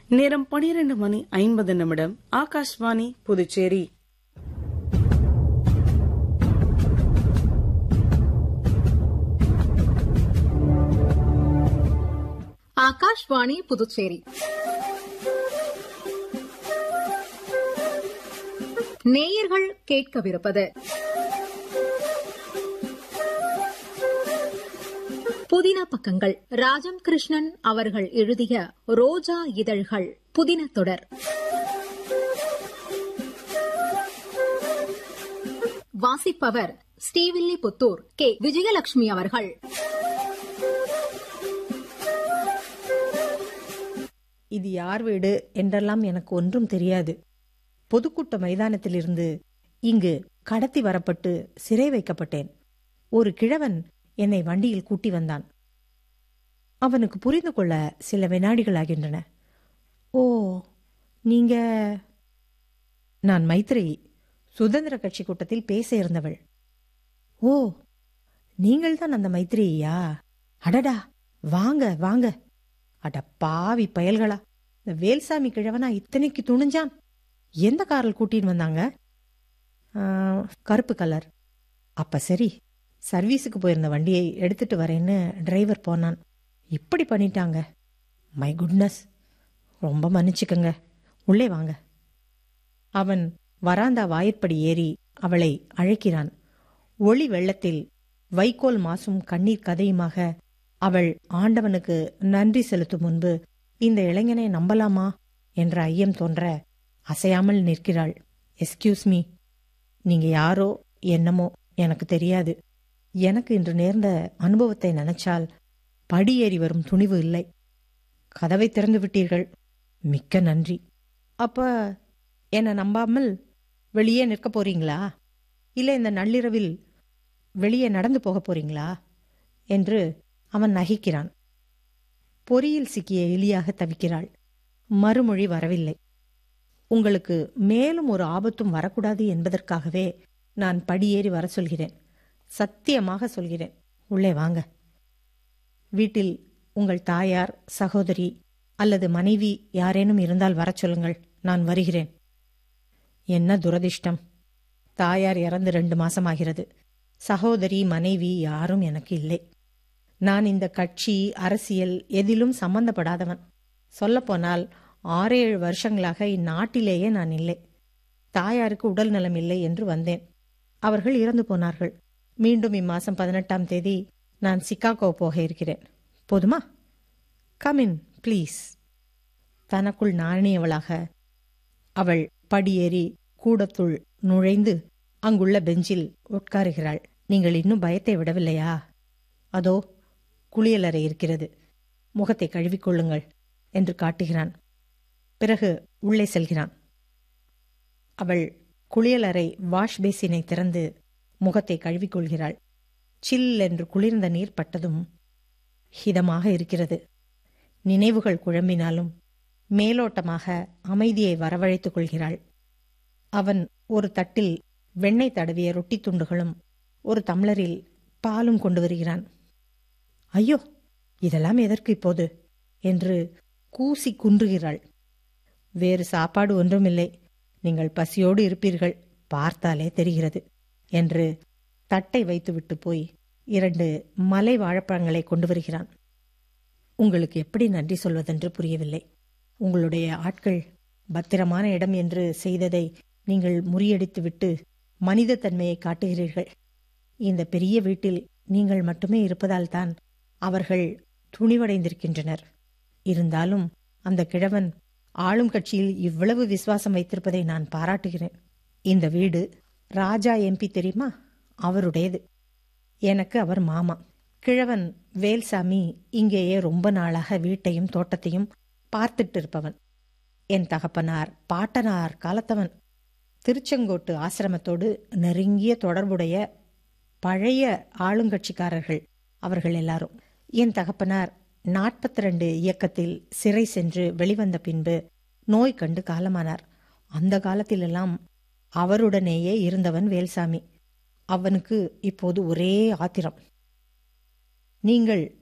நேரம் பனிரெண்டு மணி ஐம்பது நிமிடம் ஆகாஷ்வாணி புதுச்சேரி ஆகாஷ்வாணி புதுச்சேரி நேயர்கள் கேட்கவிருப்பது புதின பக்கங்கள் ராஜம் கிருஷ்ணன் அவர்கள் எழுதிய ரோஜா இதழ்கள் புதின தொடர் வாசிப்பவர் ஸ்ரீவில்லிபுத்தூர் கே விஜயலட்சுமி அவர்கள் இது யார் வீடு என்றெல்லாம் எனக்கு ஒன்றும் தெரியாது பொதுக்கூட்ட மைதானத்திலிருந்து இங்கு கடத்தி வரப்பட்டு சிறை வைக்கப்பட்டேன் ஒரு கிழவன் என்னை வண்டியில் கூட்டி வந்தான் அவனுக்கு புரிந்து கொள்ள சில வினாடிகள் ஆகின்றன ஓ நீங்க நான் மைத்ரி சுதந்திர கட்சி கூட்டத்தில் பேச இருந்தவள் ஓ நீங்கள்தான் அந்த மைத்ரியா அடடா வாங்க வாங்க அட பாவி பயல்களா இந்த வேல்சாமி கிழவனா இத்தனைக்கு துணிஞ்சான் எந்த காரில் கூட்டின்னு வந்தாங்க ஆ, கருப்பு கலர் அப்ப சரி சர்வீஸுக்கு போயிருந்த வண்டியை எடுத்துட்டு வரேன்னு டிரைவர் போனான் இப்படி பண்ணிட்டாங்க மை குட்னஸ் ரொம்ப மன்னிச்சுக்கங்க உள்ளே வாங்க அவன் வராந்தா வாயிற்படி ஏறி அவளை அழைக்கிறான் ஒளி வெள்ளத்தில் வைக்கோல் மாசும் கண்ணீர் கதையுமாக அவள் ஆண்டவனுக்கு நன்றி செலுத்தும் முன்பு இந்த இளைஞனை நம்பலாமா என்ற ஐயம் தோன்ற அசையாமல் நிற்கிறாள் எஸ்கியூஸ் மீ நீங்க யாரோ என்னமோ எனக்கு தெரியாது எனக்கு இன்று நேர்ந்த அனுபவத்தை நினைச்சால் படியேறி வரும் துணிவு இல்லை கதவை திறந்து விட்டீர்கள் மிக்க நன்றி அப்ப என்ன நம்பாமல் வெளியே நிற்க போறீங்களா இல்ல இந்த நள்ளிரவில் வெளியே நடந்து போக போறீங்களா என்று அவன் நகைக்கிறான் பொறியில் சிக்கிய எலியாக தவிக்கிறாள் மறுமொழி வரவில்லை உங்களுக்கு மேலும் ஒரு ஆபத்தும் வரக்கூடாது என்பதற்காகவே நான் படியேறி வர சொல்கிறேன் சத்தியமாக சொல்கிறேன் உள்ளே வாங்க வீட்டில் உங்கள் தாயார் சகோதரி அல்லது மனைவி யாரேனும் இருந்தால் வரச் சொல்லுங்கள் நான் வருகிறேன் என்ன துரதிர்ஷ்டம் தாயார் இறந்து ரெண்டு மாசமாகிறது சகோதரி மனைவி யாரும் எனக்கு இல்லை நான் இந்த கட்சி அரசியல் எதிலும் சம்பந்தப்படாதவன் சொல்லப்போனால் ஆறேழு வருஷங்களாக இந்நாட்டிலேயே நான் இல்லை தாயாருக்கு உடல் நலம் இல்லை என்று வந்தேன் அவர்கள் இறந்து போனார்கள் மீண்டும் இம்மாசம் பதினெட்டாம் தேதி நான் சிக்காகோ போக இருக்கிறேன் போதுமா கமின் ப்ளீஸ் தனக்குள் நாணியவளாக அவள் படியேறி கூடத்துள் நுழைந்து அங்குள்ள பெஞ்சில் உட்காருகிறாள் நீங்கள் இன்னும் பயத்தை விடவில்லையா அதோ குளியலறை இருக்கிறது முகத்தை கழுவிக்கொள்ளுங்கள் என்று காட்டுகிறான் பிறகு உள்ளே செல்கிறான் அவள் குளியலறை வாஷ் பேசினை திறந்து முகத்தை கழுவிக்கொள்கிறாள் சில் என்று குளிர்ந்த நீர் பட்டதும் ஹிதமாக இருக்கிறது நினைவுகள் குழம்பினாலும் மேலோட்டமாக அமைதியை வரவழைத்துக் கொள்கிறாள் அவன் ஒரு தட்டில் வெண்ணெய் தடவிய ரொட்டி துண்டுகளும் ஒரு தம்ளரில் பாலும் கொண்டு வருகிறான் ஐயோ இதெல்லாம் எதற்கு இப்போது என்று கூசி குன்றுகிறாள் வேறு சாப்பாடு ஒன்றுமில்லை நீங்கள் பசியோடு இருப்பீர்கள் பார்த்தாலே தெரிகிறது என்று தட்டை வைத்துவிட்டு போய் இரண்டு மலை வாழைப்பழங்களை கொண்டு வருகிறான் உங்களுக்கு எப்படி நன்றி சொல்வதென்று புரியவில்லை உங்களுடைய ஆட்கள் பத்திரமான இடம் என்று செய்ததை நீங்கள் முறியடித்துவிட்டு மனித தன்மையை காட்டுகிறீர்கள் இந்த பெரிய வீட்டில் நீங்கள் மட்டுமே இருப்பதால்தான் அவர்கள் துணிவடைந்திருக்கின்றனர் இருந்தாலும் அந்த கிழவன் ஆளும் கட்சியில் இவ்வளவு விசுவாசம் வைத்திருப்பதை நான் பாராட்டுகிறேன் இந்த வீடு ராஜா எம்பி தெரியுமா அவருடையது எனக்கு அவர் மாமா கிழவன் வேல்சாமி இங்கேயே ரொம்ப நாளாக வீட்டையும் தோட்டத்தையும் பார்த்துட்டு இருப்பவன் என் தகப்பனார் பாட்டனார் காலத்தவன் திருச்செங்கோட்டு ஆசிரமத்தோடு நெருங்கிய தொடர்புடைய பழைய ஆளுங்கட்சிக்காரர்கள் அவர்கள் எல்லாரும் என் தகப்பனார் நாற்பத்தி ரெண்டு இயக்கத்தில் சிறை சென்று வெளிவந்த பின்பு நோய் கண்டு காலமானார் அந்த காலத்திலெல்லாம் அவருடனேயே இருந்தவன் வேல்சாமி அவனுக்கு இப்போது ஒரே ஆத்திரம் நீங்கள்